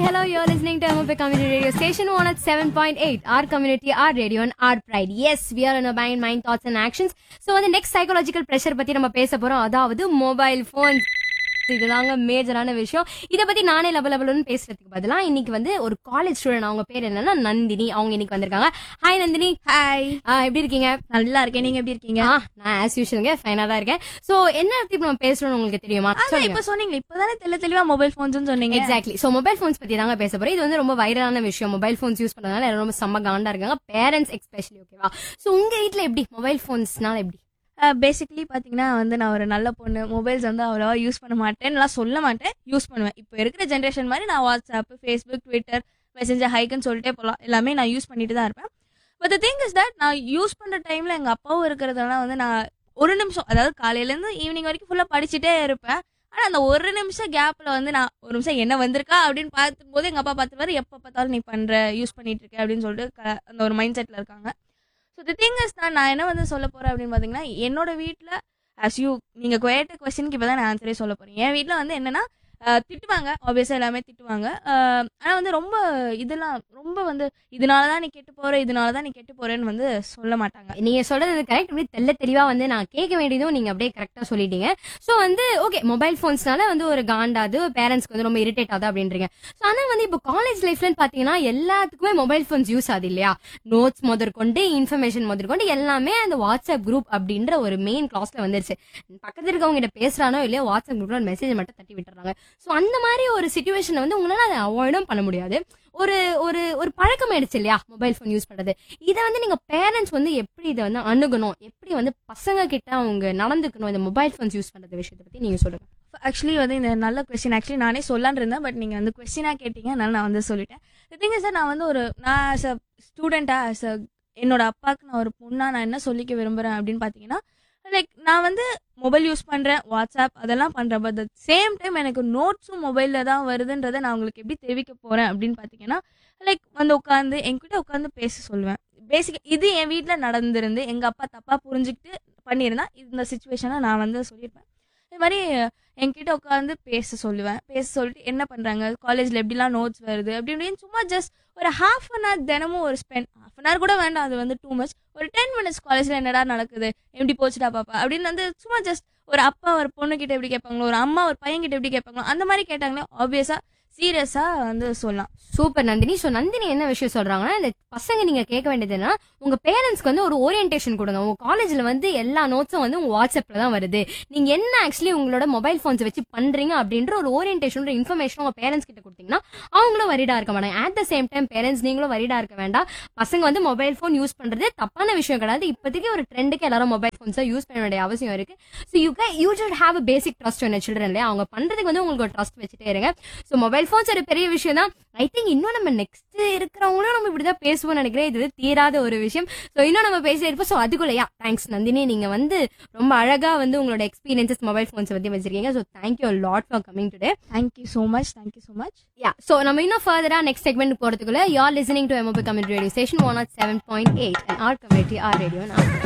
hello. You're listening to MOP Community Radio Station 107.8. Our community, our radio, and our pride. Yes, we are in a mind, mind, thoughts, and actions. So, வந்து next psychological pressure பத்தி நம்ம பேச போறோம் அதாவது mobile phones இதுதாங்க மேஜரான விஷயம் இத பத்தி நானே லெவல் லெவல்னு பேசுறதுக்கு பதிலா இன்னைக்கு வந்து ஒரு காலேஜ் ஸ்டூடெண்ட் அவங்க பேர் என்னன்னா நந்தினி அவங்க இன்னைக்கு வந்திருக்காங்க ஹாய் நந்தினி ஹாய் எப்படி இருக்கீங்க நல்லா இருக்கேன் நீங்க எப்படி இருக்கீங்க ஆ, நான் ஆஸ் யூஷுவல்ங்க ஃபைனா தான் இருக்கேன் சோ என்ன பத்தி நம்ம பேசுறோம்னு உங்களுக்கு தெரியுமா அதான் சொல்லுங்க இப்ப சொன்னீங்க இப்பதானே தெள்ள தெளிவா மொபைல் போன்ஸ் சொன்னீங்க எக்ஸாக்ட்லி சோ மொபைல் போன்ஸ் பத்தி தாங்க பேச போறோம் இது வந்து ரொம்ப வைரலான விஷயம் மொபைல் போன்ஸ் யூஸ் பண்றதுனால எல்லாரும் ரொம்ப செம்ம காண்டா இருக்காங்க பேரண்ட்ஸ் எஸ்பெஷலி ஓகேவா சோ உங்க வீட்ல எப்படி மொபைல் போன்ஸ்னால எப்படி பேசிக்கலி பாத்தீங்கன்னா வந்து நான் ஒரு நல்ல பொண்ணு மொபைல்ஸ் வந்து அவ்வளவா யூஸ் பண்ண மாட்டேன்லாம் சொல்ல மாட்டேன் யூஸ் பண்ணுவேன் இப்போ இருக்கிற ஜென்ரேஷன் மாதிரி நான் வாட்ஸ்அப் ஃபேஸ்புக் ட்விட்டர் மெசேஞ்சர் ஹைக்குன்னு சொல்லிட்டே போகலாம் எல்லாமே நான் யூஸ் பண்ணிட்டு தான் இருப்பேன் but the thing is that நான் யூஸ் பண்ற டைம்ல எங்க அப்பாவும் இருக்கிறதுனால வந்து நான் ஒரு நிமிஷம் அதாவது காலையில இருந்து ஈவினிங் வரைக்கும் ஃபுல்லா படிச்சுட்டே இருப்பேன் ஆனா அந்த ஒரு நிமிஷம் கேப்ல வந்து நான் ஒரு நிமிஷம் என்ன வந்திருக்கா அப்படின்னு பார்க்கும்போது எங்க அப்பா பார்த்துருவாரு எப்ப பார்த்தாலும் நீ பண்ற யூஸ் பண்ணிட்டு இருக்க அப்படின்னு சொல்லிட்டு க- அந்த ஒரு மைண்ட் செட்ல இருக்காங்க ஸோ தி திங் இஸ் நான் நான் என்ன வந்து சொல்ல போறேன் அப்படின்னு பாத்தீங்கன்னா என்னோட வீட்ல அஸ் யூ நீங்க கேட்ட கொஸ்டினுக்கு இப்போ தான் நான் ஆன்சரே சொல்ல போறேன் என் வீட்ல வந்து என்னன்னா அஹ், திட்டுவாங்க ஆப்வியஸா எல்லாமே திட்டுவாங்க அஹ், ஆனா வந்து ரொம்ப இதெல்லாம் ரொம்ப வந்து இதனால தான் நீ கெட்டு போற இதனால தான் நீ கெட்டு போறேன்னு வந்து சொல்ல மாட்டாங்க நீங்க சொல்றது கரெக்ட் அப்படியே தெல்ல தெளிவா வந்து நான் கேட்க வேண்டியதும் நீங்க அப்படியே கரெக்டா சொல்லிட்டீங்க சோ வந்து ஓகே மொபைல் போன்ஸ்னால வந்து ஒரு காண்டாது பேரண்ட்ஸ்க்கு வந்து ரொம்ப இரிட்டேட் ஆகுது அப்படின்றீங்க சோ ஆனா வந்து இப்போ காலேஜ் லைஃப்லன்னு பாத்தீங்கன்னா எல்லாத்துக்குமே மொபைல் போன்ஸ் யூஸ் ஆகுது இல்லையா நோட்ஸ் முதற்கொண்டு இன்ஃபர்மேஷன் முதற்கொண்டு எல்லாமே அந்த வாட்ஸ்அப் குரூப் அப்படின்ற ஒரு மெயின் கிளாஸ்ல வந்துருச்சு பக்கத்துல இருக்கவங்க கிட்ட பேசுறானோ இல்லையோ வாட்ஸ்அப் குரூப்ல ஒரு மெசேஜ் மட்டும் தட்டி விட்டுறாங்க சோ அந்த மாதிரி ஒரு சுச்சுவேஷன் வந்து உங்களால அதை அவாய்டும் பண்ண முடியாது ஒரு ஒரு ஒரு பழக்கம் ஆயிடுச்சு இல்லையா மொபைல் ஃபோன் யூஸ் பண்றது இதை வந்து நீங்க பேரண்ட்ஸ் வந்து எப்படி இதை வந்து அணுகணும் எப்படி வந்து பசங்க கிட்ட அவங்க நடந்துக்கணும் இந்த மொபைல் ஃபோன்ஸ் யூஸ் பண்றது விஷயத்தை பத்தி நீங்க சொல்லுங்க ஆக்சுவலி வந்து இந்த நல்ல கொஸ்டின் ஆக்சுவலி நானே சொல்லலான்னு இருந்தேன் பட் நீங்க வந்து கொஸ்டினாக கேட்டீங்க அதனால நான் வந்து சொல்லிட்டேன் திங் சார் நான் வந்து ஒரு நான் ஆஸ் அ ஸ்டூடெண்டா ஆஸ் அ என்னோட அப்பாவுக்கு நான் ஒரு பொண்ணா நான் என்ன சொல்லிக்க விரும்புறேன் அப்படின்னு பார்த்தீங்கன்னா லைக் நான் வந்து மொபைல் யூஸ் பண்றேன் வாட்ஸ்அப் அதெல்லாம் பண்றேன் பட் சேம் டைம் எனக்கு நோட்ஸும் மொபைல்ல தான் வருதுன்றதை நான் உங்களுக்கு எப்படி தெரிவிக்க போறேன் அப்படின்னு பார்த்தீங்கன்னா லைக் வந்து உட்காந்து என்கிட்ட உட்காந்து பேச சொல்லுவேன் பேசிக் இது என் வீட்டில் நடந்திருந்து எங்க அப்பா தப்பா புரிஞ்சுக்கிட்டு பண்ணியிருந்தா இந்த சுச்சுவேஷனை நான் வந்து சொல்லியிருப்பேன் இது மாதிரி என்கிட்ட உட்காந்து பேச சொல்லுவேன் பேச சொல்லிட்டு என்ன பண்றாங்க காலேஜ்ல எப்படிலாம் நோட்ஸ் வருது அப்படி இப்படின்னு சும்மா ஜஸ்ட் ஒரு ஹாஃப் அன் ஹவர் தினமும் ஒரு ஸ்பெண்ட் ஹாஃப் அன் ஹவர் கூட வேண்டாம் அது வந்து டூ மச் ஒரு டென் மினிட்ஸ் காலேஜ்ல என்னடா நடக்குது எப்படி போச்சுடா பாப்பா அப்படின்னு வந்து சும்மா ஜஸ்ட் ஒரு அப்பா ஒரு பொண்ணு கிட்ட எப்படி கேட்பாங்களோ ஒரு அம்மா ஒரு பையன் கிட்ட எப்படி கேட்பாங்களோ அந்த மாதிரி கேட்டாங்களே ஆப்வியஸா சீரியஸா வந்து சொல்லலாம் சூப்பர் நந்தினி சோ நந்தினி என்ன விஷயம் சொல்றாங்கன்னா இந்த பசங்க நீங்க கேட்க வேண்டியது என்னன்னா உங்க பேரண்ட்ஸ்க்கு வந்து ஒரு ஓரியன்டேஷன் கொடுங்க உங்க காலேஜ்ல வந்து எல்லா நோட்ஸும் வந்து உங்க வாட்ஸ்அப்ல தான் வருது நீங்க என்ன ஆக்சுவலி உங்களோட மொபைல் போன்ஸ் வச்சு பண்றீங்க அப்படின்ற ஒரு ஓரியன்டேஷன் ஒரு இன்ஃபர்மேஷன் உங்க பேரண்ட்ஸ் கிட்ட கொடுத்தீங்கன்னா அவங்களும் வரிடா இருக்க மாட்டாங்க at the same time parents நீங்களும் வரிடா இருக்க வேண்டாம் பசங்க வந்து மொபைல் போன் யூஸ் பண்றது தப்பான விஷயம் கிடையாது இப்போதைக்கு ஒரு ட்ரெண்டுக்கு எல்லாரும் மொபைல் போன்ஸை யூஸ் பண்ண வேண்டிய அவசியம் இருக்கு ஸோ யூ கே you should have a basic trust on children இல்லையா அவங்க பண்றதுக்கு வந்து உங்களுக்கு ஒரு ட்ரஸ்ட் வச்சுட்டே இருங்க ஸோ மொபைல் போன்ஸ் ஒரு பெரிய விஷயம் தான் ஐ திங்க் இன்னும் நம்ம நெக்ஸ்ட் இருக்கிறவங்களும் நம்ம இப்படிதான் பேசுவோம்னு நினைக்கிறேன் இது தீராத ஒரு விஷயம் ஸோ இன்னும் நம்ம பேசி இருப்போம் ஸோ அதுக்குள்ளயா தேங்க்ஸ் நந்தினி நீங்க வந்து ரொம்ப அழகா வந்து உங்களோட எக்ஸ்பீரியன்சஸ் மொபைல் போன்ஸ் பத்தி வச்சிருக்கீங்க so thank you lot for coming today thank you so much thank you so much yeah so நம்ம இன்னும் ஃபர்தரா நெக்ஸ்ட் செக்மெண்ட் போறதுக்குள்ள you're listening to MOP community radio station one o seven point eight and our community our radio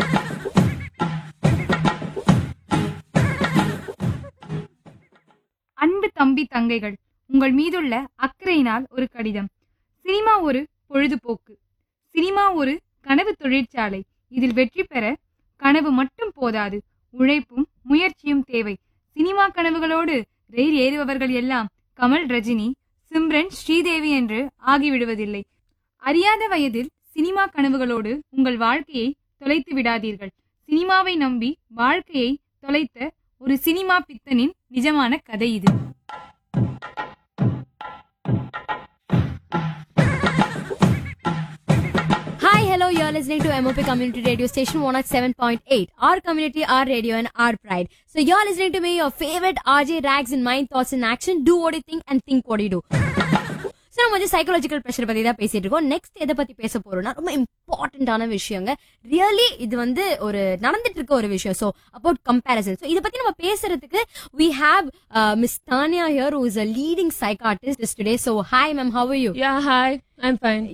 அன்பு தம்பி தங்கைகள் உங்கள் மீதுள்ள அக்கறையினால் ஒரு கடிதம் சினிமா ஒரு பொழுதுபோக்கு சினிமா ஒரு கனவு தொழிற்சாலை இதில் வெற்றி பெற கனவு மட்டும் போதாது உழைப்பும் முயற்சியும் தேவை சினிமா கனவுகளோடு ரயில் ஏறுபவர்கள் எல்லாம் கமல் ரஜினி சிம்ரன் ஸ்ரீதேவி என்று ஆகிவிடுவதில்லை அறியாத வயதில் சினிமா கனவுகளோடு உங்கள் வாழ்க்கையை தொலைத்து விடாதீர்கள் சினிமாவை நம்பி வாழ்க்கையை தொலைத்த ஒரு சினிமா பித்தனின் நிஜமான கதை இது Hi, hello, you're listening to MOP Community Radio Station 107.8. Our community, our radio, and our pride. So, you're listening to me, your favorite RJ Rags in Mind, Thoughts in Action. Do what you think and think what you do. So நம்ம வந்து psychological pressure பத்தி தான் பேசிட்டு இருக்கோம் next எதை பத்தி பேச போறோம்னா ரொம்ப இம்பார்ட்டன்டான விஷயங்க ரியலி இது வந்து ஒரு நடந்துட்டு இருக்க ஒரு விஷயம் ஸோ அபவுட் கம்பேரிசன் ஸோ இதை பத்தி நம்ம பேசுறதுக்கு we have miss Tania here who is a leading psychiatrist today so hi ma'am how you Yeah, hi. I'm fine. Yeah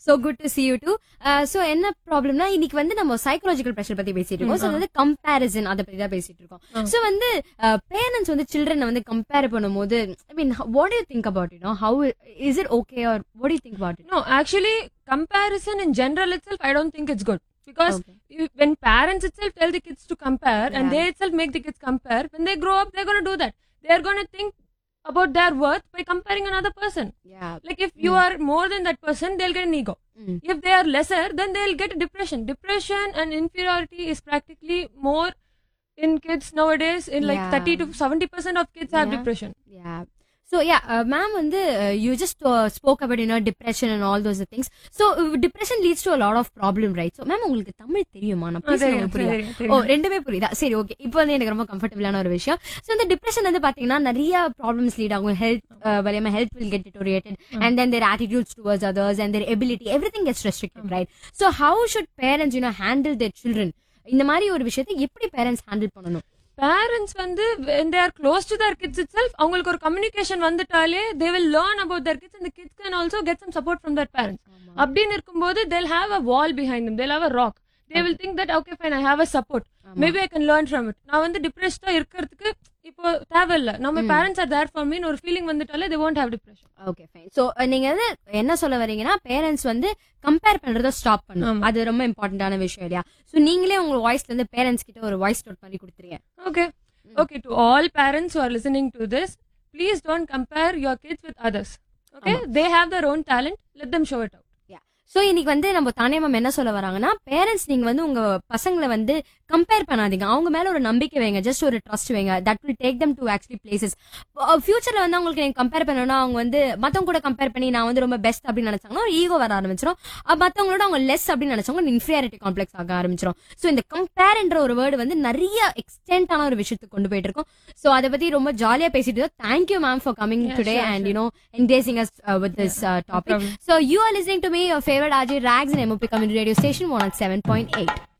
so good to see you too so என்ன ப்ராப்ளம்னா இன்னைக்கு வந்து நம்ம psychological pressure பத்தி பேசிட்டு இருக்கோம் சோ வந்து கம்பேரிசன் அதை பத்தி தான் பேசிட்டு இருக்கோம் சோ வந்து பேரண்ட்ஸ் வந்து சில்ட்ரனை வந்து கம்பேர் பண்ணும்போது I mean what you think about you know how is it okay or what you think about it No, actually, comparison in general itself, I don't think it's good. Because you, when parents itself tell the kids to compare and Yeah. they itself make the kids compare, when they grow up, they're going to do that. They're going to think about their worth by comparing another person. Like if you are more than that person, they'll get an ego. Mm. If they are lesser, then they'll get depression. Depression and inferiority is practically more in kids nowadays. In like Yeah. 30 to 70% of kids have Yeah. depression. Yeah. So yeah, uh, ma'am, வந்து uh, you just uh, spoke about you know depression and all those things. So uh, depression leads to a lot of problem, right? So ma'am, உங்களுக்கு தமிழ் தெரியுமா நான் பேசுறது தெரியும், உங்களுக்கு புரியுதா? தெரியும், ஓ தெரியும். ரெண்டுமே புரியுதா சரி ஓகே இப்போ வந்து எனக்கு ரொம்ப கம்ஃபர்டபுளான ஒரு விஷயம் ஸோ இந்த டிப்ரெஷன் வந்து பாத்தீங்கன்னா நிறைய ப்ராப்ளம்ஸ் லீட் ஆகும் ஹெல்த் வலியமா health will get deteriorated and then their attitudes towards others and their ability everything gets restricted right so how should parents you know handle their children இந்த மாதிரி ஒரு விஷயத்தை எப்படி பேரண்ட்ஸ் ஹேண்டில் பண்ணணும் parents வந்து when they are close to their kids itself அவங்களுக்கு ஒரு communication வந்துட்டாலே they will learn about their kids and the kids can also get some support from their parents அப்படின்னு இருக்கும்போது they'll have a wall behind them they'll have a rock they will think that okay fine i have a support maybe i can learn from it நான் வந்து டிப்ரெஸ்டா இருக்கிறதுக்கு இப்போ தேவையில்ல நம்ம parents are there for mean ஒரு feeling வந்துட்டாலே they won't have depression okay fine so நீங்க வந்து என்ன சொல்ல வரீங்கன்னா பேரண்ட்ஸ் வந்து கம்பேர் பண்றத ஸ்டாப் பண்ணணும் ஆமா. அது ரொம்ப இம்பார்ட்டன்டான விஷயம் இல்லையா சோ நீங்களே உங்க வாய்ஸ்ல இருந்து பேரண்ட்ஸ் கிட்ட ஒரு வாய்ஸ் நோட் பண்ணி கொடுத்துருங்க okay okay to all parents who are listening to this please don't compare your kids with others okay they have their own talent let them show it out so இன்னைக்கு வந்து நம்ம தானே ma'am என்ன சொல்ல வராங்கன்னா parents நீங்க வந்து உங்க பசங்களை வந்து கம்பேர் பண்ணாதீங்க அவங்க மேல ஒரு நம்பிக்கை வைங்க ஜஸ்ட் ஒரு ட்ரஸ்ட் வைங்க that will take them to actually places ஃபியூச்சர்ல வந்து அவங்களுக்கு நீங்க கம்பேர் பண்ணணும்னா அவங்க வந்து மத்தவங்க கூட கம்பேர் பண்ணி நான் வந்து ரொம்ப பெஸ்ட் அப்படின்னு நினைச்சாங்கன்னா ஒரு ஈகோ வர ஆரம்பிச்சிடும் அஹ் மத்தவங்களோட அவங்க லெஸ் அப்படின்னு நினைச்சவங்க இன்ஃபீரியாரிட்டி காம்ப்ளெக்ஸ் ஆக ஆரம்பிச்சிடும் சோ இந்த கம்பேர்ன்ற ஒரு வேர்டு வந்து நிறைய எக்ஸ்டென்டான ஒரு விஷயத்துக்கு கொண்டு போயிட்டு இருக்கோம் சோ அதை பத்தி ரொம்ப ஜாலியா பேசிட்டு thank you ma'am for coming Yeah, today sure, and sure. You know engaging us uh, with this uh, topic problem. so you are listening to me, your favorite RJ Rags and MOP Community Radio Station 107.8.